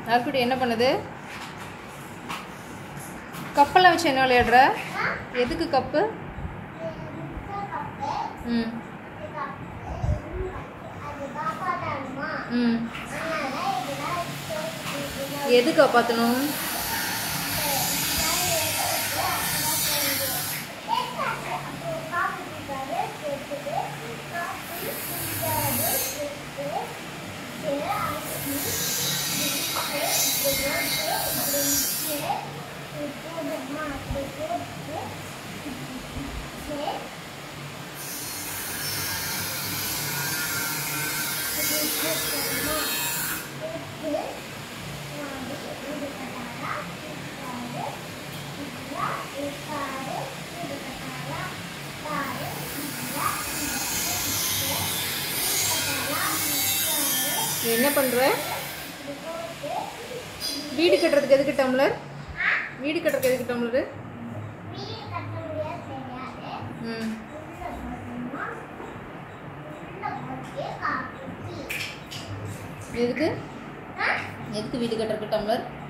நாய்க்குட்டி என்ன பண்ணுது கப்பெல்லாம் வச்சு என்ன விளையாடுற எதுக்கு கப்பு ம் ம் எது காப்பாற்றணும் நீ என்ன பண்ணுற வீடு கட்டுறதுக்கு எதுக்கு டம்ளர் வீடு கட்டுறதுக்கு எதுக்கு டம்ளர் ம் எதுக்கு எதுக்கு வீடு கட்டுறதுக்கு டம்ளர்